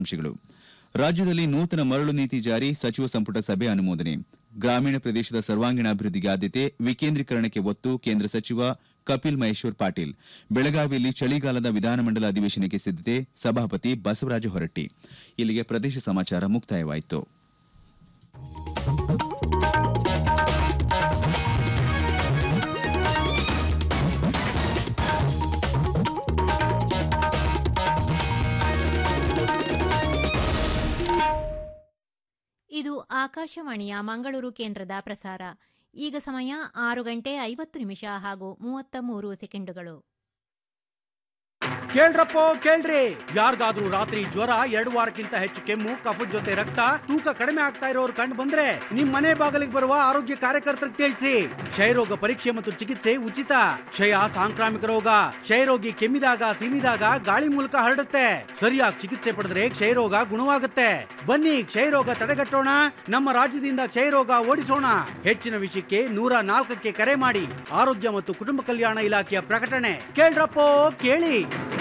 ಅಂಶಗಳು ರಾಜ್ಯದಲ್ಲಿ ನೂತನ ಮರಳು ನೀತಿ ಜಾರಿ ಸಚಿವ ಸಂಪುಟ ಸಭೆ ಅನುಮೋದನೆ ಗ್ರಾಮೀಣ ಪ್ರದೇಶದ ಸರ್ವಾಂಗೀಣ ಅಭಿವೃದ್ಧಿಗೆ ಆದ್ಯತೆ ವಿಕೇಂದ್ರೀಕರಣಕ್ಕೆ ಒತ್ತು ಕೇಂದ್ರ ಸಚಿವ ಕಪಿಲ್ ಮಹೇಶ್ವರ್ ಪಾಟೀಲ್ ಬೆಳಗಾವಿಯಲ್ಲಿ ಚಳಿಗಾಲದ ವಿಧಾನಮಂಡಲ ಅಧಿವೇಶನಕ್ಕೆ ಸಿದ್ದತೆ ಸಭಾಪತಿ ಬಸವರಾಜ ಹೊರಟ್ಟಿ ಇಲ್ಲಿಗೆ ಪ್ರದೇಶ ಸಮಾಚಾರ ಮುಕ್ತಾಯವಾಯಿತು ಇದು ಆಕಾಶವಾಣಿಯ ಮಂಗಳೂರು ಕೇಂದ್ರದ ಪ್ರಸಾರ ಈಗ ಸಮಯ ಆರು ಗಂಟೆ ಐವತ್ತು ನಿಮಿಷ ಹಾಗೂ ಮೂವತ್ತ ಮೂರು ಸೆಕೆಂಡುಗಳು ಕೇಳ್ರಪ್ಪೋ ಕೇಳ್ರಿ ಯಾರಿಗಾದ್ರೂ ರಾತ್ರಿ ಜ್ವರ ಎರಡು ವಾರಕ್ಕಿಂತ ಹೆಚ್ಚು ಕೆಮ್ಮು ಕಫದ ಜೊತೆ ರಕ್ತ ತೂಕ ಕಡಿಮೆ ಆಗ್ತಾ ಇರೋರು ಕಂಡು ಬಂದ್ರೆ ನಿಮ್ ಮನೆ ಬಾಗಿಲಿಗೆ ಬರುವ ಆರೋಗ್ಯ ಕಾರ್ಯಕರ್ತರಿಗೆ ತಿಳಿಸಿ ಕ್ಷಯರೋಗ ಪರೀಕ್ಷೆ ಮತ್ತು ಚಿಕಿತ್ಸೆ ಉಚಿತ ಕ್ಷಯ ಸಾಂಕ್ರಾಮಿಕ ರೋಗ ಕ್ಷಯರೋಗಿ ಕೆಮ್ಮಿದಾಗ ಸೀನಿದಾಗ ಗಾಳಿ ಮೂಲಕ ಹರಡುತ್ತೆ ಸರಿಯಾಗಿ ಚಿಕಿತ್ಸೆ ಪಡೆದ್ರೆ ಕ್ಷಯರೋಗ ಗುಣವಾಗುತ್ತೆ ಬನ್ನಿ ಕ್ಷಯರೋಗ ತಡೆಗಟ್ಟೋಣ ನಮ್ಮ ರಾಜ್ಯದಿಂದ ಕ್ಷಯರೋಗ ಓಡಿಸೋಣ ಹೆಚ್ಚಿನ ವಿಷಯಕ್ಕೆ ನೂರ ನಾಲ್ಕಕ್ಕೆ ಕರೆ ಮಾಡಿ ಆರೋಗ್ಯ ಮತ್ತು ಕುಟುಂಬ ಕಲ್ಯಾಣ ಇಲಾಖೆಯ ಪ್ರಕಟಣೆ ಕೇಳ್ರಪ್ಪೋ ಕೇಳಿ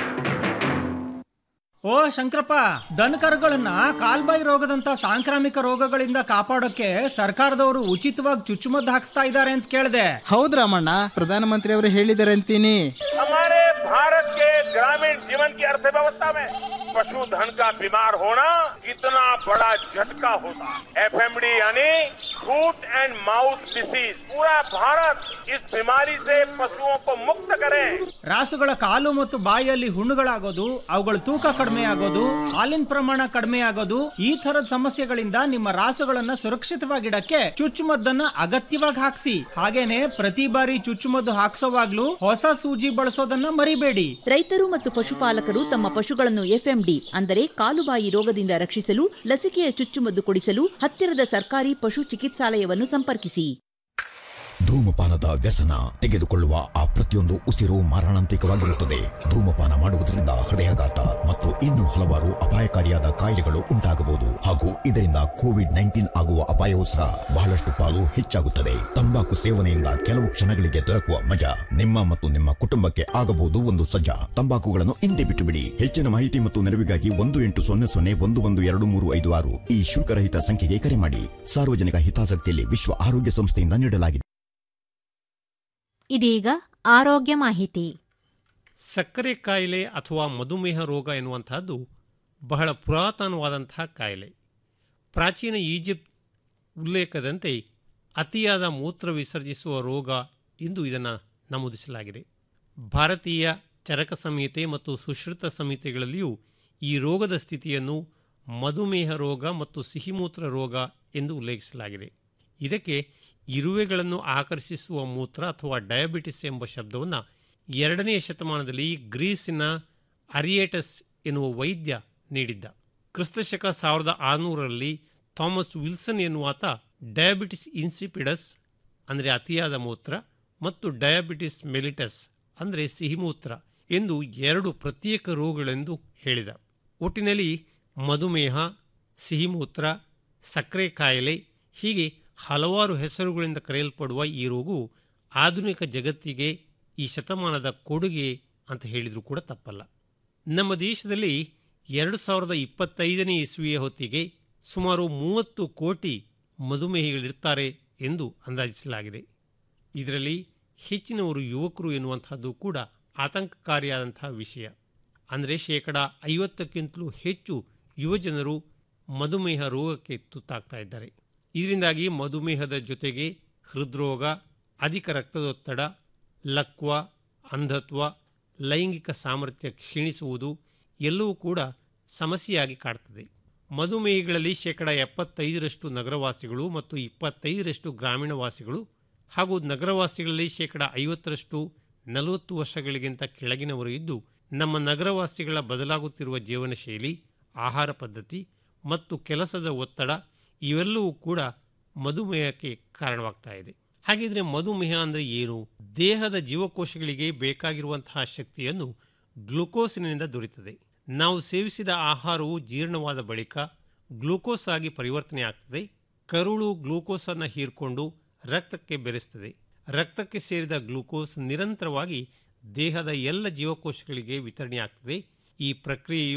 ಓ ಶಂಕರಪ್ಪ ದನಕರುಗಳನ್ನ ಕಾಲ್ಬಾಯಿ ರೋಗದಂತ ಸಾಂಕ್ರಾಮಿಕ ರೋಗಗಳಿಂದ ಕಾಪಾಡೋಕೆ ಸರ್ಕಾರದವರು ಉಚಿತವಾಗಿ ಚುಚ್ಚುಮದ್ದು ಹಾಕ್ಸ್ತಾ ಇದ್ದಾರೆ ಅಂತ ಕೇಳಿದೆ ಹೌದ್ ರಾಮಣ್ಣ ಪ್ರಧಾನಮಂತ್ರಿ ಅವರು ಹೇಳಿದ್ದಾರೆ ಅಂತೀನಿ हमारे भारत के ग्रामीण जीवन की अर्थव्यवस्था में पशुधन का बीमार होना कितना बड़ा झटका होता है एफएमडी यानी फूट एंड माउथ डिसीज पूरा भारत इस बीमारी से पशुओं को मुक्त करे ರಾಸುಗಳ ಕಾಲು ಮತ್ತು ಬಾಯಿಯಲ್ಲಿ ಹುಣ್ಣುಗಳಾಗೋದು ಅವುಗಳ ತೂಕ ಕಡಿಮೆ ಆಗೋದು ಹಾಲಿನ ಪ್ರಮಾಣ ಕಡಿಮೆ ಆಗೋದು ಈ ತರದ ಸಮಸ್ಯೆಗಳಿಂದ ನಿಮ್ಮ ರಾಸುಗಳನ್ನ ಸುರಕ್ಷಿತವಾಗಿಡಕ್ಕೆ ಚುಚ್ಚುಮದ್ದನ್ನ ಅಗತ್ಯವಾಗಿ ಹಾಕ್ಸಿ ಹಾಗೇನೆ ಪ್ರತಿ ಬಾರಿ ಚುಚ್ಚುಮದ್ದು ಹಾಕ್ಸೋವಾಗ್ಲೂ ಹೊಸ ಸೂಜಿ ಬಳಸೋದನ್ನ ಮರಿಬೇಡಿ ರೈತರು ಮತ್ತು ಪಶುಪಾಲಕರು ತಮ್ಮ ಪಶುಗಳನ್ನು ಎಫ್ಎಂಡಿ ಅಂದರೆ ಕಾಲುಬಾಯಿ ರೋಗದಿಂದ ರಕ್ಷಿಸಲು ಲಸಿಕೆಯ ಚುಚ್ಚುಮದ್ದು ಕೊಡಿಸಲು ಹತ್ತಿರದ ಸರ್ಕಾರಿ ಪಶು ಚಿಕಿತ್ಸಾಲಯವನ್ನು ಸಂಪರ್ಕಿಸಿ ಧೂಮಪಾನದ ವ್ಯಸನ ತೆಗೆದುಕೊಳ್ಳುವ ಆ ಪ್ರತಿಯೊಂದು ಉಸಿರು ಮಾರಣಾಂತಿಕವಾಗಿರುತ್ತದೆ ಧೂಮಪಾನ ಮಾಡುವುದರಿಂದ ಹೃದಯಾಘಾತ ಮತ್ತು ಇನ್ನು ಹಲವಾರು ಅಪಾಯಕಾರಿಯಾದ ಕಾಯಿಲೆಗಳು ಉಂಟಾಗಬಹುದು ಹಾಗೂ ಇದರಿಂದ ಕೋವಿಡ್ ನೈನ್ಟೀನ್ ಆಗುವ ಅಪಾಯವೂ ಸಹ ಬಹಳಷ್ಟು ಪಾಲು ಹೆಚ್ಚಾಗುತ್ತದೆ ತಂಬಾಕು ಸೇವನೆಯಿಂದ ಕೆಲವು ಕ್ಷಣಗಳಿಗೆ ದೊರಕುವ ಮಜಾ ನಿಮ್ಮ ಮತ್ತು ನಿಮ್ಮ ಕುಟುಂಬಕ್ಕೆ ಆಗಬಹುದು ಒಂದು ಸಜ್ಜಾ ತಂಬಾಕುಗಳನ್ನು ಹಿಂದೆ ಬಿಟ್ಟು ಬಿಡಿ ಹೆಚ್ಚಿನ ಮಾಹಿತಿ ಮತ್ತು ನೆರವಿಗಾಗಿ ಒಂದು ಎಂಟು ಸೊನ್ನೆ ಸೊನ್ನೆ ಒಂದು ಒಂದು ಎರಡು ಮೂರು ಐದು ಆರು ಈ ಶುಲ್ಕರಹಿತ ಸಂಖ್ಯೆಗೆ ಕರೆ ಮಾಡಿ ಸಾರ್ವಜನಿಕ ಹಿತಾಸಕ್ತಿಯಲ್ಲಿ ವಿಶ್ವ ಆರೋಗ್ಯ ಸಂಸ್ಥೆಯಿಂದ ನೀಡಲಾಗಿದೆ ಇದೀಗ ಆರೋಗ್ಯ ಮಾಹಿತಿ ಸಕ್ಕರೆ ಕಾಯಿಲೆ ಅಥವಾ ಮಧುಮೇಹ ರೋಗ ಎನ್ನುವಂತಹದ್ದು ಬಹಳ ಪುರಾತನವಾದಂತಹ ಕಾಯಿಲೆ ಪ್ರಾಚೀನ ಈಜಿಪ್ಟ್ ಉಲ್ಲೇಖದಂತೆ ಅತಿಯಾದ ಮೂತ್ರ ವಿಸರ್ಜಿಸುವ ರೋಗ ಎಂದು ಇದನ್ನು ನಮೂದಿಸಲಾಗಿದೆ ಭಾರತೀಯ ಚರಕ ಸಂಹಿತೆ ಮತ್ತು ಸುಶ್ರುತ ಸಂಹಿತೆಗಳಲ್ಲಿಯೂ ಈ ರೋಗದ ಸ್ಥಿತಿಯನ್ನು ಮಧುಮೇಹ ರೋಗ ಮತ್ತು ಸಿಹಿಮೂತ್ರ ರೋಗ ಎಂದು ಉಲ್ಲೇಖಿಸಲಾಗಿದೆ ಇದಕ್ಕೆ ಇರುವೆಗಳನ್ನು ಆಕರ್ಷಿಸುವ ಮೂತ್ರ ಅಥವಾ ಡಯಾಬಿಟಿಸ್ ಎಂಬ ಶಬ್ದವನ್ನು ಎರಡನೆಯ ಶತಮಾನದಲ್ಲಿ ಗ್ರೀಸಿನ ಅರಿಯೇಟಸ್ ಎನ್ನುವ ವೈದ್ಯ ನೀಡಿದ್ದ ಕ್ರಿಸ್ತಶಕ ಸಾವಿರದ ಆರುನೂರರಲ್ಲಿ ಥಾಮಸ್ ವಿಲ್ಸನ್ ಎನ್ನುವಾತ ಡಯಾಬಿಟಿಸ್ ಇನ್ಸಿಪಿಡಸ್ ಅಂದರೆ ಅತಿಯಾದ ಮೂತ್ರ ಮತ್ತು ಡಯಾಬಿಟಿಸ್ ಮೆಲಿಟಸ್ ಅಂದರೆ ಸಿಹಿಮೂತ್ರ ಎಂದು ಎರಡು ಪ್ರತ್ಯೇಕ ರೋಗಗಳೆಂದು ಹೇಳಿದ ಒಟ್ಟಿನಲ್ಲಿ ಮಧುಮೇಹ ಸಿಹಿಮೂತ್ರ ಸಕ್ಕರೆ ಕಾಯಿಲೆ ಹೀಗೆ ಹಲವಾರು ಹೆಸರುಗಳಿಂದ ಕರೆಯಲ್ಪಡುವ ಈ ರೋಗವು ಆಧುನಿಕ ಜಗತ್ತಿಗೆ ಈ ಶತಮಾನದ ಕೊಡುಗೆ ಅಂತ ಹೇಳಿದರೂ ಕೂಡ ತಪ್ಪಲ್ಲ ನಮ್ಮ ದೇಶದಲ್ಲಿ ಎರಡು ಸಾವಿರದ ಇಪ್ಪತ್ತೈದನೇ ಇಸ್ವಿಯ ಹೊತ್ತಿಗೆ ಸುಮಾರು ಮೂವತ್ತು ಕೋಟಿ ಮಧುಮೇಹಿಗಳಿರ್ತಾರೆ ಎಂದು ಅಂದಾಜಿಸಲಾಗಿದೆ ಇದರಲ್ಲಿ ಹೆಚ್ಚಿನವರು ಯುವಕರು ಎನ್ನುವಂಥದ್ದು ಕೂಡ ಆತಂಕಕಾರಿಯಾದಂತಹ ವಿಷಯ ಅಂದರೆ ಶೇಕಡ ಐವತ್ತಕ್ಕಿಂತಲೂ ಹೆಚ್ಚು ಯುವಜನರು ಮಧುಮೇಹ ರೋಗಕ್ಕೆ ತುತ್ತಾಗ್ತಾ ಇದ್ದಾರೆ ಇದರಿಂದಾಗಿ ಮಧುಮೇಹದ ಜೊತೆಗೆ ಹೃದ್ರೋಗ ಅಧಿಕ ರಕ್ತದೊತ್ತಡ ಲಕ್ವ ಅಂಧತ್ವ ಲೈಂಗಿಕ ಸಾಮರ್ಥ್ಯ ಕ್ಷೀಣಿಸುವುದು ಎಲ್ಲವೂ ಕೂಡ ಸಮಸ್ಯೆಯಾಗಿ ಕಾಡ್ತದೆ ಮಧುಮೇಹಿಗಳಲ್ಲಿ ಶೇಕಡ ಎಪ್ಪತ್ತೈದರಷ್ಟು ನಗರವಾಸಿಗಳು ಮತ್ತು ಇಪ್ಪತ್ತೈದರಷ್ಟು ಗ್ರಾಮೀಣ ವಾಸಿಗಳು ಹಾಗೂ ನಗರವಾಸಿಗಳಲ್ಲಿ ಶೇಕಡ ಐವತ್ತರಷ್ಟು ನಲವತ್ತು ವರ್ಷಗಳಿಗಿಂತ ಕೆಳಗಿನವರು ಇದ್ದು ನಮ್ಮ ನಗರವಾಸಿಗಳ ಬದಲಾಗುತ್ತಿರುವ ಜೀವನ ಶೈಲಿ ಆಹಾರ ಪದ್ಧತಿ ಮತ್ತು ಕೆಲಸದ ಒತ್ತಡ ಇವೆಲ್ಲವೂ ಕೂಡ ಮಧುಮೇಹಕ್ಕೆ ಕಾರಣವಾಗ್ತಾ ಇದೆ ಹಾಗಿದ್ರೆ ಮಧುಮೇಹ ಅಂದರೆ ಏನು ದೇಹದ ಜೀವಕೋಶಗಳಿಗೆ ಬೇಕಾಗಿರುವಂತಹ ಶಕ್ತಿಯನ್ನು ಗ್ಲುಕೋಸಿನಿಂದ ದೊರೆಯುತ್ತದೆ ನಾವು ಸೇವಿಸಿದ ಆಹಾರವು ಜೀರ್ಣವಾದ ಬಳಿಕ ಗ್ಲೂಕೋಸ್ ಆಗಿ ಪರಿವರ್ತನೆ ಆಗ್ತದೆ ಕರುಳು ಗ್ಲೂಕೋಸನ್ನು ಹೀರ್ಕೊಂಡು ರಕ್ತಕ್ಕೆ ಬೆರೆಸ್ತದೆ ರಕ್ತಕ್ಕೆ ಸೇರಿದ ಗ್ಲೂಕೋಸ್ ನಿರಂತರವಾಗಿ ದೇಹದ ಎಲ್ಲ ಜೀವಕೋಶಗಳಿಗೆ ವಿತರಣೆಯಾಗ್ತದೆ ಈ ಪ್ರಕ್ರಿಯೆಯು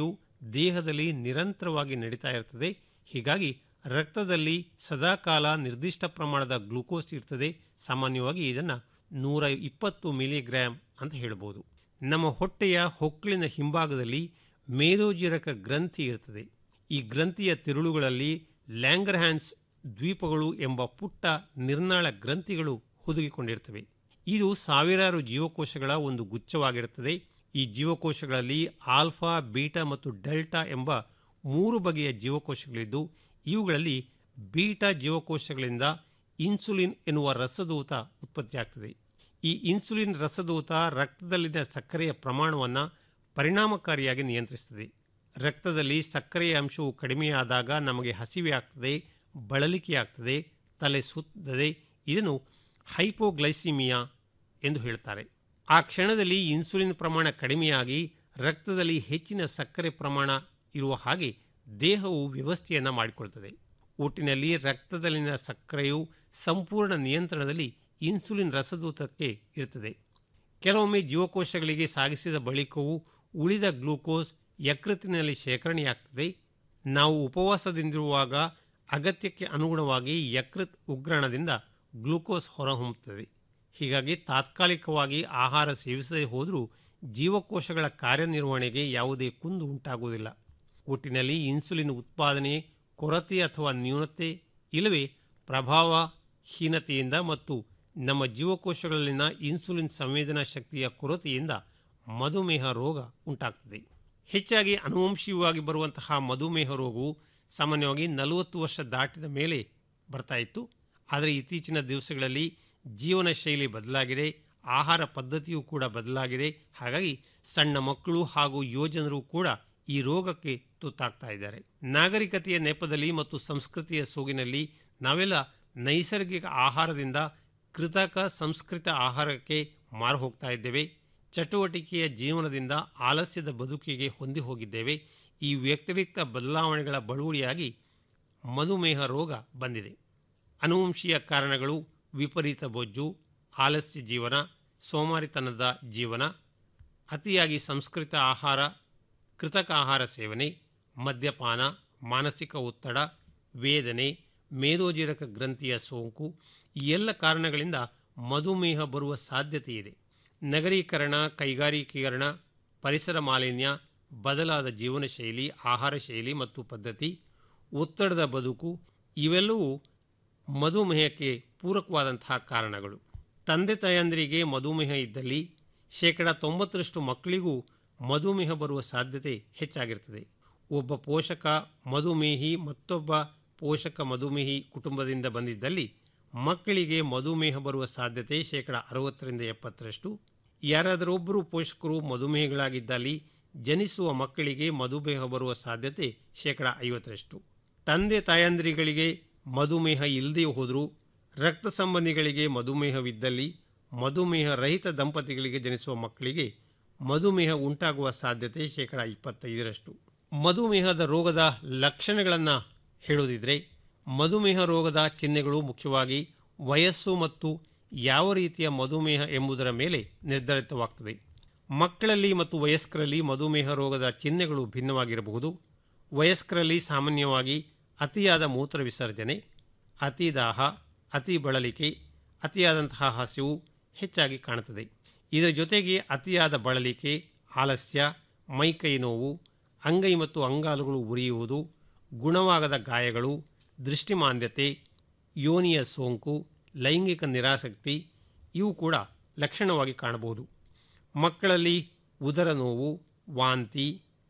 ದೇಹದಲ್ಲಿ ನಿರಂತರವಾಗಿ ನಡೀತಾ ಇರ್ತದೆ ಹೀಗಾಗಿ ರಕ್ತದಲ್ಲಿ ಸದಾಕಾಲ ನಿರ್ದಿಷ್ಟ ಪ್ರಮಾಣದ ಗ್ಲೂಕೋಸ್ ಇರ್ತದೆ ಸಾಮಾನ್ಯವಾಗಿ ಇದನ್ನು ನೂರ ಇಪ್ಪತ್ತು ಮಿಲಿಗ್ರಾಮ್ ಅಂತ ಹೇಳ್ಬೋದು ನಮ್ಮ ಹೊಟ್ಟೆಯ ಹೊಕ್ಕಳಿನ ಹಿಂಭಾಗದಲ್ಲಿ ಮೇದೋಜಿರಕ ಗ್ರಂಥಿ ಇರ್ತದೆ ಈ ಗ್ರಂಥಿಯ ತಿರುಳುಗಳಲ್ಲಿ ಲ್ಯಾಂಗರ್ಹ್ಯಾನ್ಸ್ ದ್ವೀಪಗಳು ಎಂಬ ಪುಟ್ಟ ನಿರ್ನಾಳ ಗ್ರಂಥಿಗಳು ಹುದುಗಿಕೊಂಡಿರ್ತವೆ ಇದು ಸಾವಿರಾರು ಜೀವಕೋಶಗಳ ಒಂದು ಗುಚ್ಛವಾಗಿರುತ್ತದೆ ಈ ಜೀವಕೋಶಗಳಲ್ಲಿ ಆಲ್ಫಾ ಬೀಟಾ ಮತ್ತು ಡೆಲ್ಟಾ ಎಂಬ ಮೂರು ಬಗೆಯ ಜೀವಕೋಶಗಳಿದ್ದು ಇವುಗಳಲ್ಲಿ ಬೀಟಾ ಜೀವಕೋಶಗಳಿಂದ ಇನ್ಸುಲಿನ್ ಎನ್ನುವ ರಸದೂತ ಉತ್ಪತ್ತಿಯಾಗ್ತದೆ ಈ ಇನ್ಸುಲಿನ್ ರಸದೂತ ರಕ್ತದಲ್ಲಿನ ಸಕ್ಕರೆಯ ಪ್ರಮಾಣವನ್ನು ಪರಿಣಾಮಕಾರಿಯಾಗಿ ನಿಯಂತ್ರಿಸ್ತದೆ ರಕ್ತದಲ್ಲಿ ಸಕ್ಕರೆಯ ಅಂಶವು ಕಡಿಮೆಯಾದಾಗ ನಮಗೆ ಹಸಿವೆ ಆಗ್ತದೆ ಬಳಲಿಕೆ ಆಗ್ತದೆ ತಲೆ ಸುತ್ತದೆ ಇದನ್ನು ಹೈಪೋಗ್ಲೈಸಿಮಿಯಾ ಎಂದು ಹೇಳ್ತಾರೆ ಆ ಕ್ಷಣದಲ್ಲಿ ಇನ್ಸುಲಿನ್ ಪ್ರಮಾಣ ಕಡಿಮೆಯಾಗಿ ರಕ್ತದಲ್ಲಿ ಹೆಚ್ಚಿನ ಸಕ್ಕರೆ ಪ್ರಮಾಣ ಇರುವ ಹಾಗೆ ದೇಹವು ವ್ಯವಸ್ಥೆಯನ್ನು ಮಾಡಿಕೊಳ್ತದೆ ಒಟ್ಟಿನಲ್ಲಿ ರಕ್ತದಲ್ಲಿನ ಸಕ್ಕರೆಯು ಸಂಪೂರ್ಣ ನಿಯಂತ್ರಣದಲ್ಲಿ ಇನ್ಸುಲಿನ್ ರಸದೂತಕ್ಕೆ ಇರ್ತದೆ ಕೆಲವೊಮ್ಮೆ ಜೀವಕೋಶಗಳಿಗೆ ಸಾಗಿಸಿದ ಬಳಿಕವೂ ಉಳಿದ ಗ್ಲೂಕೋಸ್ ಯಕೃತ್ತಿನಲ್ಲಿ ಶೇಖರಣೆಯಾಗ್ತದೆ ನಾವು ಉಪವಾಸದಿಂದಿರುವಾಗ ಅಗತ್ಯಕ್ಕೆ ಅನುಗುಣವಾಗಿ ಯಕೃತ್ ಉಗ್ರಾಣದಿಂದ ಗ್ಲೂಕೋಸ್ ಹೊರಹೊಮ್ಮುತ್ತದೆ ಹೀಗಾಗಿ ತಾತ್ಕಾಲಿಕವಾಗಿ ಆಹಾರ ಸೇವಿಸದೇ ಹೋದರೂ ಜೀವಕೋಶಗಳ ಕಾರ್ಯನಿರ್ವಹಣೆಗೆ ಯಾವುದೇ ಕುಂದು ಉಂಟಾಗುವುದಿಲ್ಲ ಒಟ್ಟಿನಲ್ಲಿ ಇನ್ಸುಲಿನ್ ಉತ್ಪಾದನೆ ಕೊರತೆ ಅಥವಾ ನ್ಯೂನತೆ ಇಲ್ಲವೇ ಪ್ರಭಾವಹೀನತೆಯಿಂದ ಮತ್ತು ನಮ್ಮ ಜೀವಕೋಶಗಳಲ್ಲಿನ ಇನ್ಸುಲಿನ್ ಸಂವೇದನಾ ಶಕ್ತಿಯ ಕೊರತೆಯಿಂದ ಮಧುಮೇಹ ರೋಗ ಉಂಟಾಗ್ತದೆ ಹೆಚ್ಚಾಗಿ ಅನುವಂಶೀಯವಾಗಿ ಬರುವಂತಹ ಮಧುಮೇಹ ರೋಗವು ಸಾಮಾನ್ಯವಾಗಿ ನಲವತ್ತು ವರ್ಷ ದಾಟಿದ ಮೇಲೆ ಬರ್ತಾ ಇತ್ತು ಆದರೆ ಇತ್ತೀಚಿನ ದಿವಸಗಳಲ್ಲಿ ಜೀವನ ಶೈಲಿ ಬದಲಾಗಿದೆ ಆಹಾರ ಪದ್ಧತಿಯೂ ಕೂಡ ಬದಲಾಗಿದೆ ಹಾಗಾಗಿ ಸಣ್ಣ ಮಕ್ಕಳು ಹಾಗೂ ಯೋಜನರು ಕೂಡ ಈ ರೋಗಕ್ಕೆ ತುತ್ತಾಗ್ತಾ ಇದ್ದಾರೆ ನಾಗರಿಕತೆಯ ನೆಪದಲ್ಲಿ ಮತ್ತು ಸಂಸ್ಕೃತಿಯ ಸೋಗಿನಲ್ಲಿ ನಾವೆಲ್ಲ ನೈಸರ್ಗಿಕ ಆಹಾರದಿಂದ ಕೃತಕ ಸಂಸ್ಕೃತ ಆಹಾರಕ್ಕೆ ಮಾರು ಹೋಗ್ತಾ ಇದ್ದೇವೆ ಚಟುವಟಿಕೆಯ ಜೀವನದಿಂದ ಆಲಸ್ಯದ ಬದುಕಿಗೆ ಹೊಂದಿ ಹೋಗಿದ್ದೇವೆ ಈ ವ್ಯತಿರಿಕ್ತ ಬದಲಾವಣೆಗಳ ಬಳುವಳಿಯಾಗಿ ಮಧುಮೇಹ ರೋಗ ಬಂದಿದೆ ಅನುವಂಶೀಯ ಕಾರಣಗಳು ವಿಪರೀತ ಬೊಜ್ಜು ಆಲಸ್ಯ ಜೀವನ ಸೋಮಾರಿತನದ ಜೀವನ ಅತಿಯಾಗಿ ಸಂಸ್ಕೃತ ಆಹಾರ ಕೃತಕ ಆಹಾರ ಸೇವನೆ ಮದ್ಯಪಾನ ಮಾನಸಿಕ ಒತ್ತಡ ವೇದನೆ ಮೇದೋಜಿರಕ ಗ್ರಂಥಿಯ ಸೋಂಕು ಈ ಎಲ್ಲ ಕಾರಣಗಳಿಂದ ಮಧುಮೇಹ ಬರುವ ಸಾಧ್ಯತೆ ಇದೆ ನಗರೀಕರಣ ಕೈಗಾರಿಕೀಕರಣ ಪರಿಸರ ಮಾಲಿನ್ಯ ಬದಲಾದ ಜೀವನ ಶೈಲಿ ಆಹಾರ ಶೈಲಿ ಮತ್ತು ಪದ್ಧತಿ ಒತ್ತಡದ ಬದುಕು ಇವೆಲ್ಲವೂ ಮಧುಮೇಹಕ್ಕೆ ಪೂರಕವಾದಂತಹ ಕಾರಣಗಳು ತಂದೆ ತಾಯಂದಿರಿಗೆ ಮಧುಮೇಹ ಇದ್ದಲ್ಲಿ ಶೇಕಡ ತೊಂಬತ್ತರಷ್ಟು ಮಕ್ಕಳಿಗೂ ಮಧುಮೇಹ ಬರುವ ಸಾಧ್ಯತೆ ಹೆಚ್ಚಾಗಿರ್ತದೆ ಒಬ್ಬ ಪೋಷಕ ಮಧುಮೇಹಿ ಮತ್ತೊಬ್ಬ ಪೋಷಕ ಮಧುಮೇಹಿ ಕುಟುಂಬದಿಂದ ಬಂದಿದ್ದಲ್ಲಿ ಮಕ್ಕಳಿಗೆ ಮಧುಮೇಹ ಬರುವ ಸಾಧ್ಯತೆ ಶೇಕಡ ಅರವತ್ತರಿಂದ ಎಪ್ಪತ್ತರಷ್ಟು ಯಾರಾದರೊಬ್ಬರು ಪೋಷಕರು ಮಧುಮೇಹಗಳಾಗಿದ್ದಲ್ಲಿ ಜನಿಸುವ ಮಕ್ಕಳಿಗೆ ಮಧುಮೇಹ ಬರುವ ಸಾಧ್ಯತೆ ಶೇಕಡ ಐವತ್ತರಷ್ಟು ತಂದೆ ತಾಯಂದಿರಿಗೆ ಮಧುಮೇಹ ಇಲ್ಲದೇ ಹೋದರೂ ರಕ್ತ ಸಂಬಂಧಿಗಳಿಗೆ ಮಧುಮೇಹವಿದ್ದಲ್ಲಿ ಮಧುಮೇಹ ರಹಿತ ದಂಪತಿಗಳಿಗೆ ಜನಿಸುವ ಮಕ್ಕಳಿಗೆ ಮಧುಮೇಹ ಉಂಟಾಗುವ ಸಾಧ್ಯತೆ ಶೇಕಡ ಇಪ್ಪತ್ತೈದರಷ್ಟು ಮಧುಮೇಹದ ರೋಗದ ಲಕ್ಷಣಗಳನ್ನು ಹೇಳೋದಿದ್ರೆ ಮಧುಮೇಹ ರೋಗದ ಚಿಹ್ನೆಗಳು ಮುಖ್ಯವಾಗಿ ವಯಸ್ಸು ಮತ್ತು ಯಾವ ರೀತಿಯ ಮಧುಮೇಹ ಎಂಬುದರ ಮೇಲೆ ನಿರ್ಧರಿತವಾಗ್ತದೆ ಮಕ್ಕಳಲ್ಲಿ ಮತ್ತು ವಯಸ್ಕರಲ್ಲಿ ಮಧುಮೇಹ ರೋಗದ ಚಿಹ್ನೆಗಳು ಭಿನ್ನವಾಗಿರಬಹುದು ವಯಸ್ಕರಲ್ಲಿ ಸಾಮಾನ್ಯವಾಗಿ ಅತಿಯಾದ ಮೂತ್ರ ವಿಸರ್ಜನೆ ಅತಿ ದಾಹ ಅತಿ ಬಳಲಿಕೆ ಅತಿಯಾದಂತಹ ಹಸಿವು ಹೆಚ್ಚಾಗಿ ಕಾಣುತ್ತದೆ ಇದರ ಜೊತೆಗೆ ಅತಿಯಾದ ಬಳಲಿಕೆ ಆಲಸ್ಯ ಮೈಕೈ ನೋವು ಅಂಗೈ ಮತ್ತು ಅಂಗಾಲುಗಳು ಉರಿಯುವುದು ಗುಣವಾಗದ ಗಾಯಗಳು ದೃಷ್ಟಿಮಾಂದ್ಯತೆ ಯೋನಿಯ ಸೋಂಕು ಲೈಂಗಿಕ ನಿರಾಸಕ್ತಿ ಇವು ಕೂಡ ಲಕ್ಷಣವಾಗಿ ಕಾಣಬಹುದು ಮಕ್ಕಳಲ್ಲಿ ಉದರ ನೋವು ವಾಂತಿ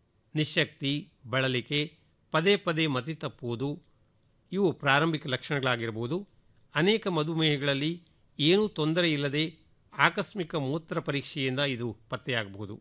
ನಿಶಕ್ತಿ ಬಳಲಿಕೆ ಪದೇ ಪದೇ ಮತಿ ತಪ್ಪುವುದು ಇವು ಪ್ರಾರಂಭಿಕ ಲಕ್ಷಣಗಳಾಗಿರಬಹುದು ಅನೇಕ ಮಧುಮೇಹಗಳಲ್ಲಿ ಏನೂ ತೊಂದರೆ ಇಲ್ಲದೆ ಆಕಸ್ಮಿಕ ಮೂತ್ರ ಪರೀಕ್ಷೆಯಿಂದ ಇದು ಪತ್ತೆಯಾಗಬಹುದು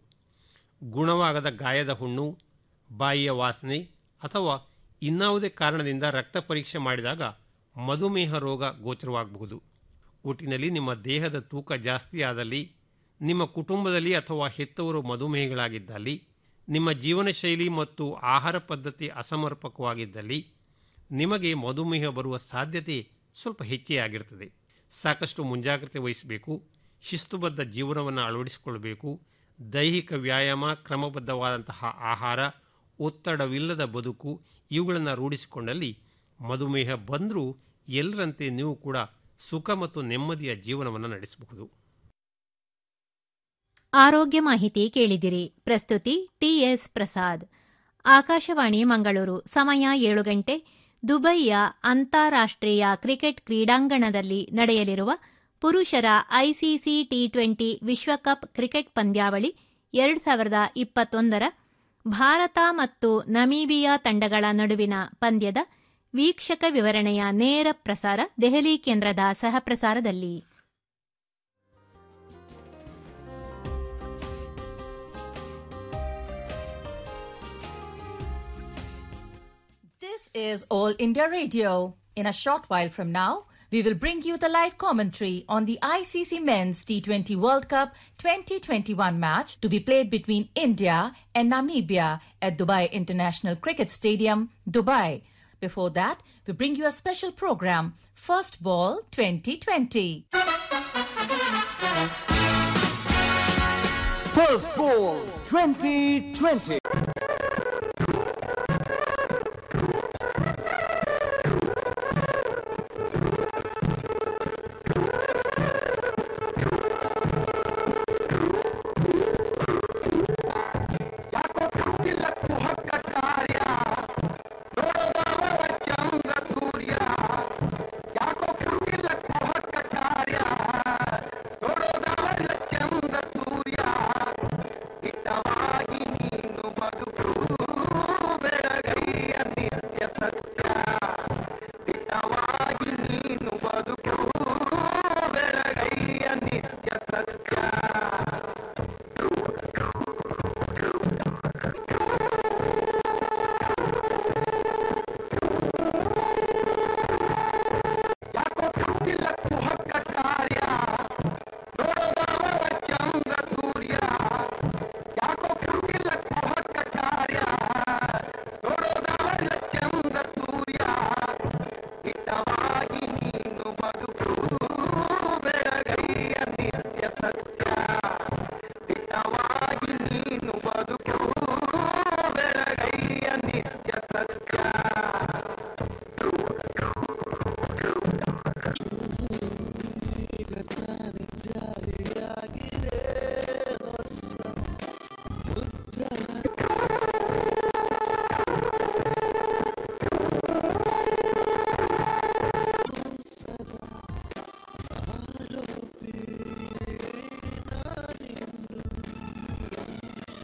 ಗುಣವಾಗದ ಗಾಯದ ಹುಣ್ಣು ಬಾಯಿಯ ವಾಸನೆ ಅಥವಾ ಇನ್ನಾವುದೇ ಕಾರಣದಿಂದ ರಕ್ತ ಪರೀಕ್ಷೆ ಮಾಡಿದಾಗ ಮಧುಮೇಹ ರೋಗ ಗೋಚರವಾಗಬಹುದು ಒಟ್ಟಿನಲ್ಲಿ ನಿಮ್ಮ ದೇಹದ ತೂಕ ಜಾಸ್ತಿ ಆದಲ್ಲಿ ನಿಮ್ಮ ಕುಟುಂಬದಲ್ಲಿ ಅಥವಾ ಹೆತ್ತವರು ಮಧುಮೇಹಗಳಾಗಿದ್ದಲ್ಲಿ ನಿಮ್ಮ ಜೀವನ ಶೈಲಿ ಮತ್ತು ಆಹಾರ ಪದ್ಧತಿ ಅಸಮರ್ಪಕವಾಗಿದ್ದಲ್ಲಿ ನಿಮಗೆ ಮಧುಮೇಹ ಬರುವ ಸಾಧ್ಯತೆ ಸ್ವಲ್ಪ ಹೆಚ್ಚೇ ಆಗಿರ್ತದೆ ಸಾಕಷ್ಟು ಮುಂಜಾಗ್ರತೆ ವಹಿಸಬೇಕು ಶಿಸ್ತುಬದ್ಧ ಜೀವನವನ್ನು ಅಳವಡಿಸಿಕೊಳ್ಬೇಕು ದೈಹಿಕ ವ್ಯಾಯಾಮ ಕ್ರಮಬದ್ಧವಾದಂತಹ ಆಹಾರ ಒತ್ತಡವಿಲ್ಲದ ಬದುಕು ಇವುಗಳನ್ನು ರೂಢಿಸಿಕೊಂಡಲ್ಲಿ ಮಧುಮೇಹ ಬಂದರೂ ಎಲ್ಲರಂತೆ ನೀವು ಕೂಡ ಸುಖ ಮತ್ತು ನೆಮ್ಮದಿಯ ಜೀವನವನ್ನು ನಡೆಸಬಹುದು ಆರೋಗ್ಯ ಮಾಹಿತಿ ಕೇಳಿದಿರಿ ಪ್ರಸ್ತುತಿ ಟಿಎಸ್ ಪ್ರಸಾದ್ ಆಕಾಶವಾಣಿ ಮಂಗಳೂರು ಸಮಯ ಏಳು ಗಂಟೆ ದುಬೈಯ ಅಂತಾರಾಷ್ಟ್ರೀಯ ಕ್ರಿಕೆಟ್ ಕ್ರೀಡಾಂಗಣದಲ್ಲಿ ನಡೆಯಲಿರುವ ಪುರುಷರ ಐಸಿಸಿ ಟಿ ಟ್ವೆಂಟಿ ವಿಶ್ವಕಪ್ ಕ್ರಿಕೆಟ್ ಪಂದ್ಯಾವಳಿ ಎರಡು ಸಾವಿರದ ಇಪ್ಪತ್ತೊಂದರ ಭಾರತ ಮತ್ತು ನಮೀಬಿಯಾ ತಂಡಗಳ ನಡುವಿನ ಪಂದ್ಯದ ವೀಕ್ಷಕ ವಿವರಣೆಯ ನೇರ ಪ್ರಸಾರ ದೆಹಲಿ ಕೇಂದ್ರದ ಸಹಪ್ರಸಾರದಲ್ಲಿ This is All India Radio. In a short while from now, we will bring you the live commentary on the ICC Men's T20 World Cup 2021 match to be played between India and Namibia at Dubai International Cricket Stadium, Dubai. Before that, we bring you a special program, First Ball 2020. First Ball 2020.